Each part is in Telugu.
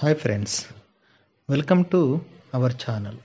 hi friends welcome to our channel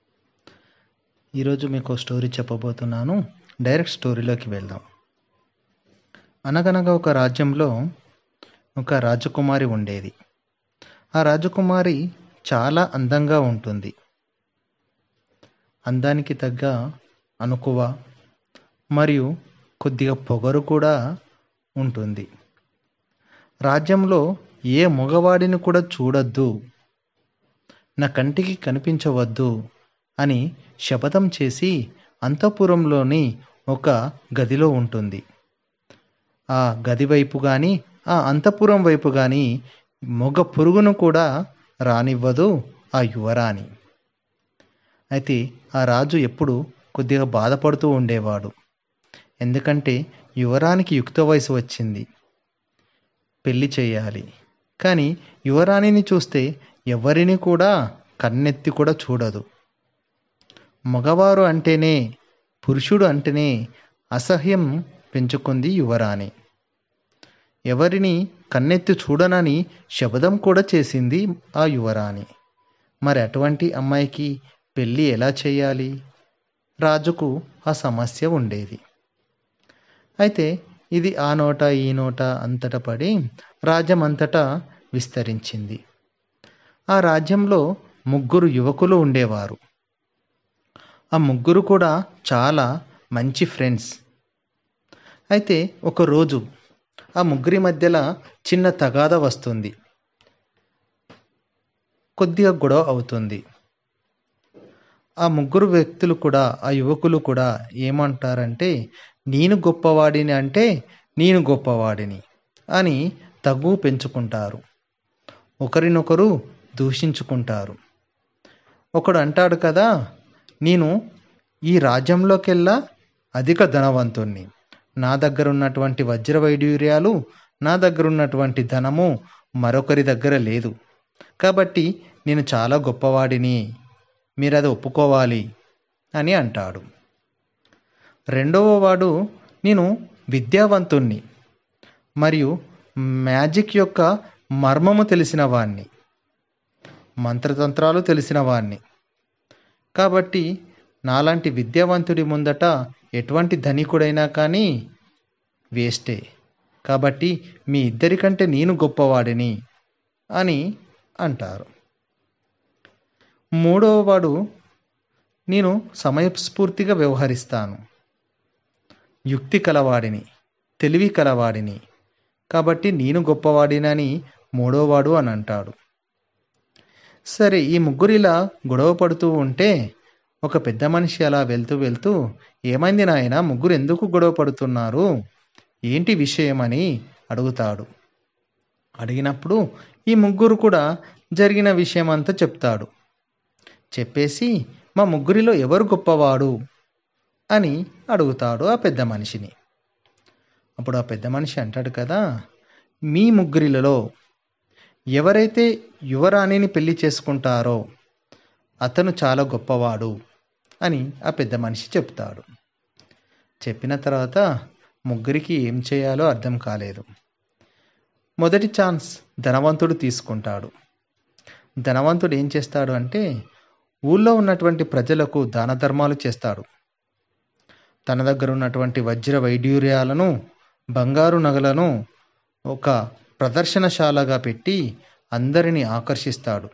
ఈరోజు మీకు స్టోరీ చెప్పబోతున్నాను డైరెక్ట్ స్టోరీలోకి వెళ్దాం అనగనగా ఒక రాజ్యంలో ఒక రాజకుమారి ఉండేది ఆ రాజకుమారి చాలా అందంగా ఉంటుంది అందానికి తగ్గ అనుకువ మరియు కొద్దిగా పొగరు కూడా ఉంటుంది రాజ్యంలో ఏ మగవాడిని కూడా చూడొద్దు నా కంటికి కనిపించవద్దు అని శపథం చేసి అంతఃపురంలోని ఒక గదిలో ఉంటుంది ఆ గది వైపు కానీ ఆ అంతఃపురం వైపు కానీ మొగ పురుగును కూడా రానివ్వదు ఆ యువరాణి అయితే ఆ రాజు ఎప్పుడు కొద్దిగా బాధపడుతూ ఉండేవాడు ఎందుకంటే యువరానికి యుక్త వయసు వచ్చింది పెళ్లి చేయాలి కానీ యువరాణిని చూస్తే ఎవరిని కూడా కన్నెత్తి కూడా చూడదు మగవారు అంటేనే పురుషుడు అంటేనే అసహ్యం పెంచుకుంది యువరాణి ఎవరిని కన్నెత్తి చూడనని శబదం కూడా చేసింది ఆ యువరాణి మరి అటువంటి అమ్మాయికి పెళ్ళి ఎలా చేయాలి రాజుకు ఆ సమస్య ఉండేది అయితే ఇది ఆ నోట ఈ నోట అంతట పడి రాజ్యం అంతటా విస్తరించింది ఆ రాజ్యంలో ముగ్గురు యువకులు ఉండేవారు ఆ ముగ్గురు కూడా చాలా మంచి ఫ్రెండ్స్ అయితే ఒకరోజు ఆ ముగ్గురి మధ్యలో చిన్న తగాద వస్తుంది కొద్దిగా గొడవ అవుతుంది ఆ ముగ్గురు వ్యక్తులు కూడా ఆ యువకులు కూడా ఏమంటారంటే నేను గొప్పవాడిని అంటే నేను గొప్పవాడిని అని తగు పెంచుకుంటారు ఒకరినొకరు దూషించుకుంటారు ఒకడు అంటాడు కదా నేను ఈ రాజ్యంలోకెల్లా అధిక ధనవంతుణ్ణి నా దగ్గర ఉన్నటువంటి వజ్ర వైడూర్యాలు నా దగ్గర ఉన్నటువంటి ధనము మరొకరి దగ్గర లేదు కాబట్టి నేను చాలా గొప్పవాడిని మీరు అది ఒప్పుకోవాలి అని అంటాడు రెండవ వాడు నేను విద్యావంతుణ్ణి మరియు మ్యాజిక్ యొక్క మర్మము తెలిసిన వాణ్ణి మంత్రతంత్రాలు తెలిసిన వాణ్ణి కాబట్టి నాలాంటి విద్యావంతుడి ముందట ఎటువంటి ధనికుడైనా కానీ వేస్టే కాబట్టి మీ ఇద్దరికంటే నేను గొప్పవాడిని అని అంటారు మూడవ వాడు నేను సమయస్ఫూర్తిగా వ్యవహరిస్తాను యుక్తి కలవాడిని తెలివి కలవాడిని కాబట్టి నేను గొప్పవాడినని మూడోవాడు అని అంటాడు సరే ఈ ముగ్గురిలా గొడవ పడుతూ ఉంటే ఒక పెద్ద మనిషి అలా వెళ్తూ వెళ్తూ ఏమైంది నాయన ముగ్గురు ఎందుకు గొడవ పడుతున్నారు ఏంటి విషయమని అడుగుతాడు అడిగినప్పుడు ఈ ముగ్గురు కూడా జరిగిన విషయం అంతా చెప్తాడు చెప్పేసి మా ముగ్గురిలో ఎవరు గొప్పవాడు అని అడుగుతాడు ఆ పెద్ద మనిషిని అప్పుడు ఆ పెద్ద మనిషి అంటాడు కదా మీ ముగ్గురిలలో ఎవరైతే యువరాణిని పెళ్లి చేసుకుంటారో అతను చాలా గొప్పవాడు అని ఆ పెద్ద మనిషి చెప్తాడు చెప్పిన తర్వాత ముగ్గురికి ఏం చేయాలో అర్థం కాలేదు మొదటి ఛాన్స్ ధనవంతుడు తీసుకుంటాడు ధనవంతుడు ఏం చేస్తాడు అంటే ఊళ్ళో ఉన్నటువంటి ప్రజలకు దాన ధర్మాలు చేస్తాడు తన దగ్గర ఉన్నటువంటి వజ్ర వైడ్యూర్యాలను బంగారు నగలను ఒక ప్రదర్శనశాలగా పెట్టి అందరిని ఆకర్షిస్తాడు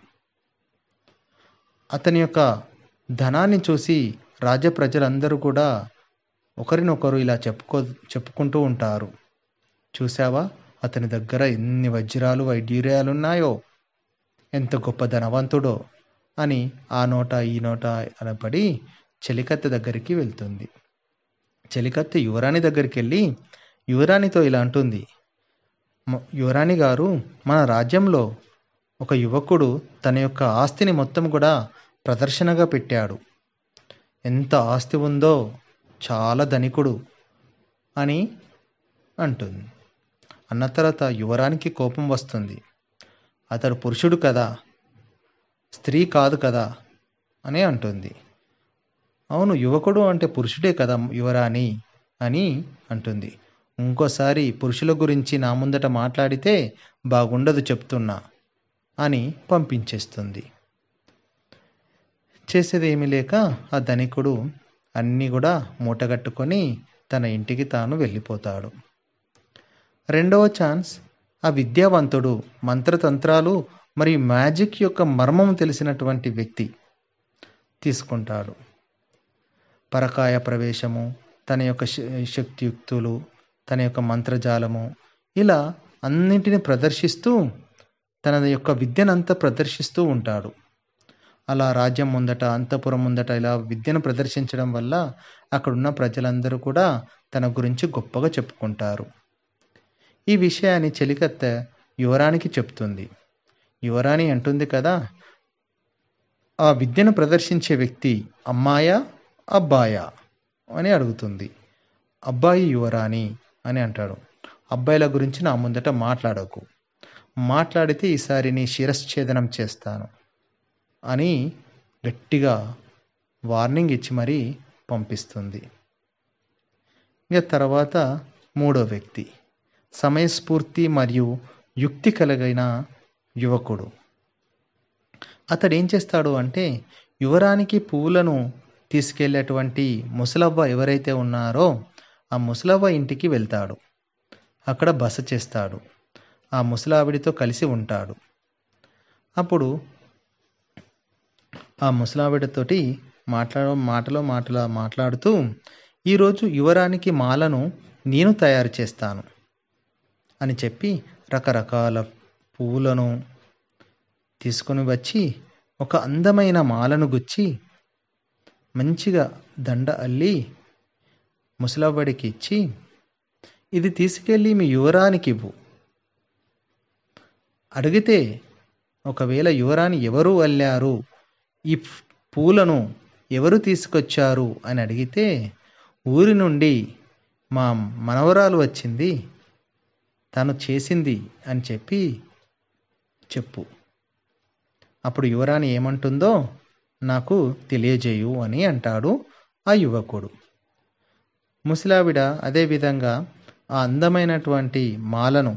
అతని యొక్క ధనాన్ని చూసి రాజ్య ప్రజలందరూ కూడా ఒకరినొకరు ఇలా చెప్పుకో చెప్పుకుంటూ ఉంటారు చూసావా అతని దగ్గర ఎన్ని వజ్రాలు వైడ్యూర్యాలు ఉన్నాయో ఎంత గొప్ప ధనవంతుడో అని ఆ నోట ఈ నోట అనబడి చెలికత్త దగ్గరికి వెళ్తుంది చెలికత్త యువరాణి దగ్గరికి వెళ్ళి యువరాణితో ఇలా అంటుంది యువరాణి గారు మన రాజ్యంలో ఒక యువకుడు తన యొక్క ఆస్తిని మొత్తం కూడా ప్రదర్శనగా పెట్టాడు ఎంత ఆస్తి ఉందో చాలా ధనికుడు అని అంటుంది అన్న తర్వాత యువరానికి కోపం వస్తుంది అతడు పురుషుడు కదా స్త్రీ కాదు కదా అని అంటుంది అవును యువకుడు అంటే పురుషుడే కదా యువరాణి అని అంటుంది ఇంకోసారి పురుషుల గురించి నా ముందట మాట్లాడితే బాగుండదు చెప్తున్నా అని పంపించేస్తుంది చేసేది ఏమీ లేక ఆ ధనికుడు అన్నీ కూడా మూటగట్టుకొని తన ఇంటికి తాను వెళ్ళిపోతాడు రెండవ ఛాన్స్ ఆ విద్యావంతుడు మంత్రతంత్రాలు మరియు మ్యాజిక్ యొక్క మర్మం తెలిసినటువంటి వ్యక్తి తీసుకుంటాడు పరకాయ ప్రవేశము తన యొక్క శ- శక్తియుక్తులు తన యొక్క మంత్రజాలము ఇలా అన్నింటిని ప్రదర్శిస్తూ తన యొక్క విద్యనంతా ప్రదర్శిస్తూ ఉంటాడు అలా రాజ్యం ముందట అంతపురం ముందట ఇలా విద్యను ప్రదర్శించడం వల్ల అక్కడున్న ప్రజలందరూ కూడా తన గురించి గొప్పగా చెప్పుకుంటారు ఈ విషయాన్ని చెలికత్త యువరానికి చెప్తుంది యువరాణి అంటుంది కదా ఆ విద్యను ప్రదర్శించే వ్యక్తి అమ్మాయా అబ్బాయా అని అడుగుతుంది అబ్బాయి యువరాణి అని అంటాడు అబ్బాయిల గురించి నా ముందట మాట్లాడకు మాట్లాడితే ఈసారి నీ శిరశ్ఛేదనం చేస్తాను అని గట్టిగా వార్నింగ్ ఇచ్చి మరీ పంపిస్తుంది ఇక తర్వాత మూడో వ్యక్తి సమయస్ఫూర్తి మరియు యుక్తి కలిగిన యువకుడు అతడు ఏం చేస్తాడు అంటే యువరానికి పువ్వులను తీసుకెళ్ళేటువంటి ముసలవ్వ ఎవరైతే ఉన్నారో ఆ ముసలవ్వ ఇంటికి వెళ్తాడు అక్కడ బస చేస్తాడు ఆ ముసలావిడితో కలిసి ఉంటాడు అప్పుడు ఆ ముసలావిడతోటి మాట్లాడ మాటలో మాటలా మాట్లాడుతూ ఈరోజు యువరానికి మాలను నేను తయారు చేస్తాను అని చెప్పి రకరకాల పువ్వులను తీసుకొని వచ్చి ఒక అందమైన మాలను గుచ్చి మంచిగా దండ అల్లి ముసలవ్వడికి ఇచ్చి ఇది తీసుకెళ్ళి మీ యువరానికి ఇవ్వు అడిగితే ఒకవేళ యువరాణి ఎవరు అల్లారు ఈ ఫ్- పూలను ఎవరు తీసుకొచ్చారు అని అడిగితే ఊరి నుండి మా మనవరాలు వచ్చింది తను చేసింది అని చెప్పి చెప్పు అప్పుడు యువరాణి ఏమంటుందో నాకు తెలియజేయు అని అంటాడు ఆ యువకుడు ముసలావిడ అదేవిధంగా ఆ అందమైనటువంటి మాలను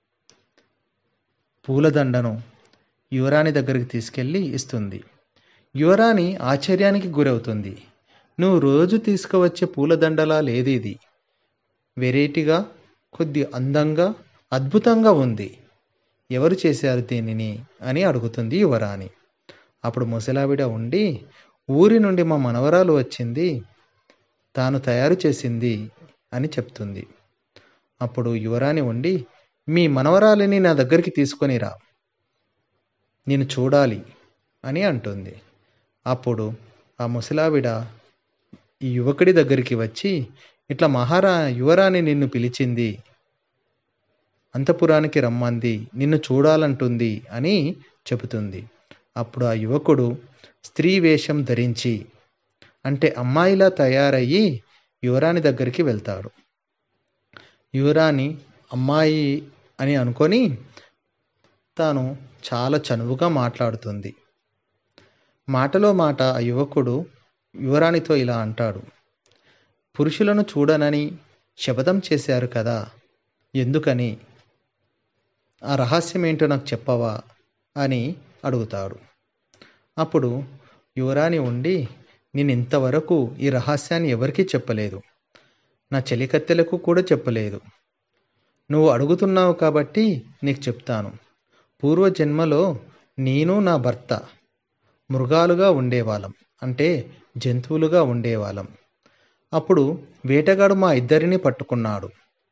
పూలదండను యువరాణి దగ్గరికి తీసుకెళ్ళి ఇస్తుంది యువరాణి ఆశ్చర్యానికి గురవుతుంది నువ్వు రోజు తీసుకువచ్చే పూలదండలా లేదు ఇది వెరైటీగా కొద్ది అందంగా అద్భుతంగా ఉంది ఎవరు చేశారు దీనిని అని అడుగుతుంది యువరాణి అప్పుడు ముసలావిడ ఉండి ఊరి నుండి మా మనవరాలు వచ్చింది తాను తయారు చేసింది అని చెప్తుంది అప్పుడు యువరాణి ఉండి మీ మనవరాలిని నా దగ్గరికి తీసుకొని రా నేను చూడాలి అని అంటుంది అప్పుడు ఆ ముసలావిడ ఈ యువకుడి దగ్గరికి వచ్చి ఇట్లా మహారా యువరాణి నిన్ను పిలిచింది అంతపురానికి రమ్మంది నిన్ను చూడాలంటుంది అని చెబుతుంది అప్పుడు ఆ యువకుడు స్త్రీ వేషం ధరించి అంటే అమ్మాయిలా తయారయ్యి యువరాణి దగ్గరికి వెళ్తాడు యువరాణి అమ్మాయి అని అనుకొని తాను చాలా చనువుగా మాట్లాడుతుంది మాటలో మాట ఆ యువకుడు యువరాణితో ఇలా అంటాడు పురుషులను చూడనని శపథం చేశారు కదా ఎందుకని ఆ రహస్యం ఏంటో నాకు చెప్పవా అని అడుగుతాడు అప్పుడు యువరాణి ఉండి నేను ఇంతవరకు ఈ రహస్యాన్ని ఎవరికీ చెప్పలేదు నా చెలికత్తెలకు కూడా చెప్పలేదు నువ్వు అడుగుతున్నావు కాబట్టి నీకు చెప్తాను పూర్వజన్మలో నేను నా భర్త మృగాలుగా ఉండేవాళ్ళం అంటే జంతువులుగా ఉండేవాళ్ళం అప్పుడు వేటగాడు మా ఇద్దరిని పట్టుకున్నాడు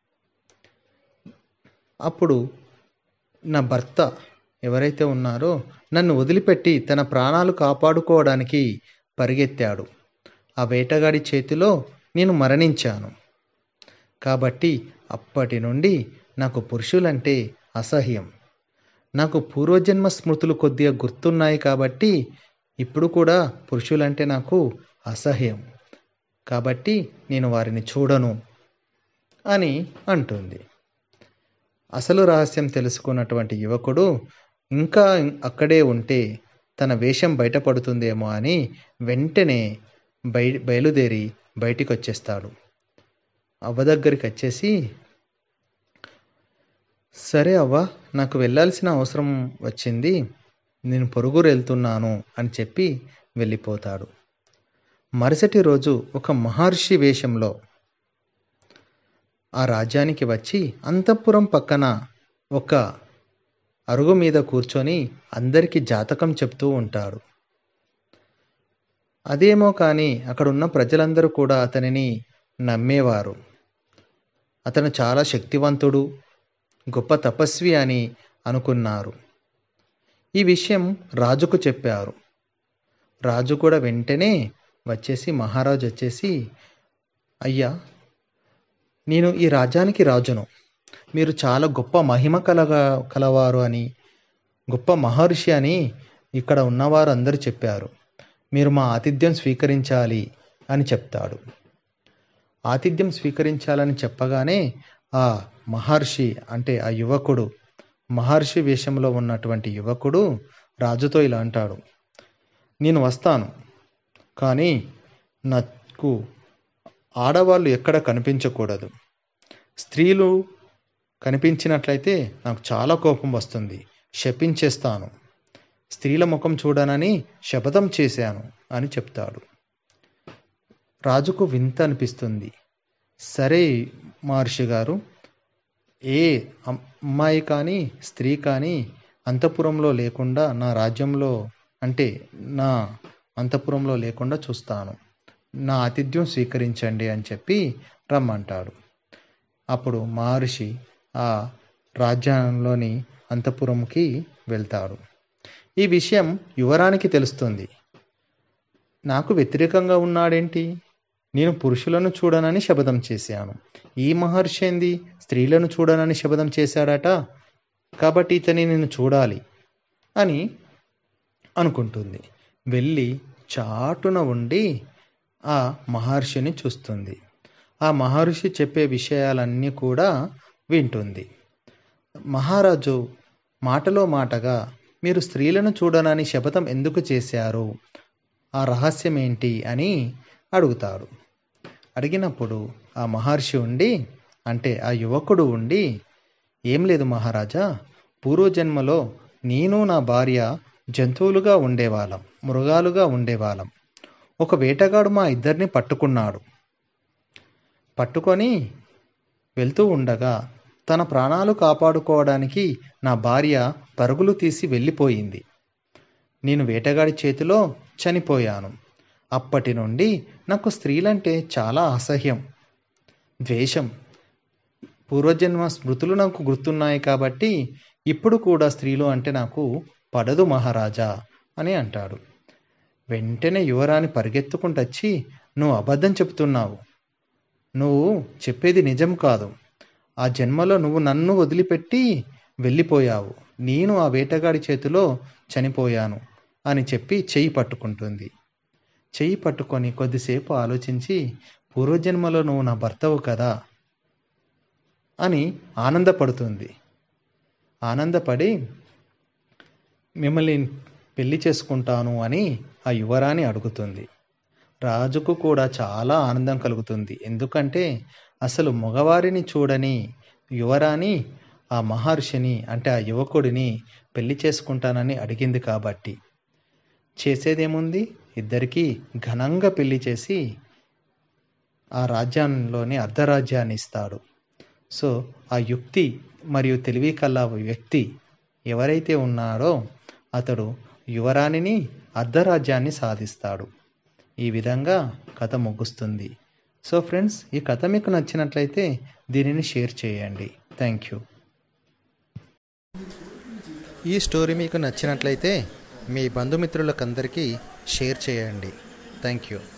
అప్పుడు నా భర్త ఎవరైతే ఉన్నారో నన్ను వదిలిపెట్టి తన ప్రాణాలు కాపాడుకోవడానికి పరిగెత్తాడు ఆ వేటగాడి చేతిలో నేను మరణించాను కాబట్టి అప్పటి నుండి నాకు పురుషులంటే అసహ్యం నాకు పూర్వజన్మ స్మృతులు కొద్దిగా గుర్తున్నాయి కాబట్టి ఇప్పుడు కూడా పురుషులంటే నాకు అసహ్యం కాబట్టి నేను వారిని చూడను అని అంటుంది అసలు రహస్యం తెలుసుకున్నటువంటి యువకుడు ఇంకా అక్కడే ఉంటే తన వేషం బయటపడుతుందేమో అని వెంటనే బయ బయలుదేరి బయటికి వచ్చేస్తాడు అవ్వ దగ్గరికి వచ్చేసి సరే అవ్వ నాకు వెళ్ళాల్సిన అవసరం వచ్చింది నేను పొరుగురు వెళ్తున్నాను అని చెప్పి వెళ్ళిపోతాడు మరుసటి రోజు ఒక మహర్షి వేషంలో ఆ రాజ్యానికి వచ్చి అంతఃపురం పక్కన ఒక అరుగు మీద కూర్చొని అందరికీ జాతకం చెప్తూ ఉంటాడు అదేమో కానీ అక్కడ ఉన్న ప్రజలందరూ కూడా అతనిని నమ్మేవారు అతను చాలా శక్తివంతుడు గొప్ప తపస్వి అని అనుకున్నారు ఈ విషయం రాజుకు చెప్పారు రాజు కూడా వెంటనే వచ్చేసి మహారాజు వచ్చేసి అయ్యా నేను ఈ రాజ్యానికి రాజును మీరు చాలా గొప్ప మహిమ కలగా కలవారు అని గొప్ప మహర్షి అని ఇక్కడ ఉన్నవారు అందరూ చెప్పారు మీరు మా ఆతిథ్యం స్వీకరించాలి అని చెప్తాడు ఆతిథ్యం స్వీకరించాలని చెప్పగానే ఆ మహర్షి అంటే ఆ యువకుడు మహర్షి వేషంలో ఉన్నటువంటి యువకుడు రాజుతో ఇలా అంటాడు నేను వస్తాను కానీ నాకు ఆడవాళ్ళు ఎక్కడ కనిపించకూడదు స్త్రీలు కనిపించినట్లయితే నాకు చాలా కోపం వస్తుంది శపించేస్తాను స్త్రీల ముఖం చూడనని శపథం చేశాను అని చెప్తాడు రాజుకు వింత అనిపిస్తుంది సరే మహర్షి గారు ఏ అమ్మాయి కానీ స్త్రీ కానీ అంతఃపురంలో లేకుండా నా రాజ్యంలో అంటే నా అంతఃపురంలో లేకుండా చూస్తాను నా ఆతిథ్యం స్వీకరించండి అని చెప్పి రమ్మంటాడు అప్పుడు మహర్షి ఆ రాజ్యంలోని అంతఃపురంకి వెళ్తాడు ఈ విషయం యువరానికి తెలుస్తుంది నాకు వ్యతిరేకంగా ఉన్నాడేంటి నేను పురుషులను చూడనని శపథం చేశాను ఈ మహర్షి ఏంది స్త్రీలను చూడనని శపథం చేశాడట కాబట్టి ఇతని నేను చూడాలి అని అనుకుంటుంది వెళ్ళి చాటున ఉండి ఆ మహర్షిని చూస్తుంది ఆ మహర్షి చెప్పే విషయాలన్నీ కూడా వింటుంది మహారాజు మాటలో మాటగా మీరు స్త్రీలను చూడనని శపథం ఎందుకు చేశారు ఆ రహస్యం ఏంటి అని అడుగుతాడు అడిగినప్పుడు ఆ మహర్షి ఉండి అంటే ఆ యువకుడు ఉండి ఏం లేదు మహారాజా పూర్వజన్మలో నేను నా భార్య జంతువులుగా ఉండేవాళ్ళం మృగాలుగా ఉండేవాళ్ళం ఒక వేటగాడు మా ఇద్దరిని పట్టుకున్నాడు పట్టుకొని వెళ్తూ ఉండగా తన ప్రాణాలు కాపాడుకోవడానికి నా భార్య పరుగులు తీసి వెళ్ళిపోయింది నేను వేటగాడి చేతిలో చనిపోయాను అప్పటి నుండి నాకు స్త్రీలంటే చాలా అసహ్యం ద్వేషం పూర్వజన్మ స్మృతులు నాకు గుర్తున్నాయి కాబట్టి ఇప్పుడు కూడా స్త్రీలు అంటే నాకు పడదు మహారాజా అని అంటాడు వెంటనే యువరాణి పరిగెత్తుకుంటూ వచ్చి నువ్వు అబద్ధం చెప్తున్నావు నువ్వు చెప్పేది నిజం కాదు ఆ జన్మలో నువ్వు నన్ను వదిలిపెట్టి వెళ్ళిపోయావు నేను ఆ వేటగాడి చేతిలో చనిపోయాను అని చెప్పి చెయ్యి పట్టుకుంటుంది చెయ్యి పట్టుకొని కొద్దిసేపు ఆలోచించి పూర్వజన్మలో నువ్వు నా భర్తవు కదా అని ఆనందపడుతుంది ఆనందపడి మిమ్మల్ని పెళ్లి చేసుకుంటాను అని ఆ యువరాణి అడుగుతుంది రాజుకు కూడా చాలా ఆనందం కలుగుతుంది ఎందుకంటే అసలు మగవారిని చూడని యువరాణి ఆ మహర్షిని అంటే ఆ యువకుడిని పెళ్లి చేసుకుంటానని అడిగింది కాబట్టి చేసేదేముంది ఇద్దరికీ ఘనంగా పెళ్లి చేసి ఆ రాజ్యంలోని అర్ధరాజ్యాన్ని ఇస్తాడు సో ఆ యుక్తి మరియు తెలివి కల్లా వ్యక్తి ఎవరైతే ఉన్నాడో అతడు యువరాణిని అర్ధరాజ్యాన్ని సాధిస్తాడు ఈ విధంగా కథ ముగుస్తుంది సో ఫ్రెండ్స్ ఈ కథ మీకు నచ్చినట్లయితే దీనిని షేర్ చేయండి థ్యాంక్ యూ ఈ స్టోరీ మీకు నచ్చినట్లయితే మీ బంధుమిత్రులకందరికీ షేర్ చేయండి థ్యాంక్ యూ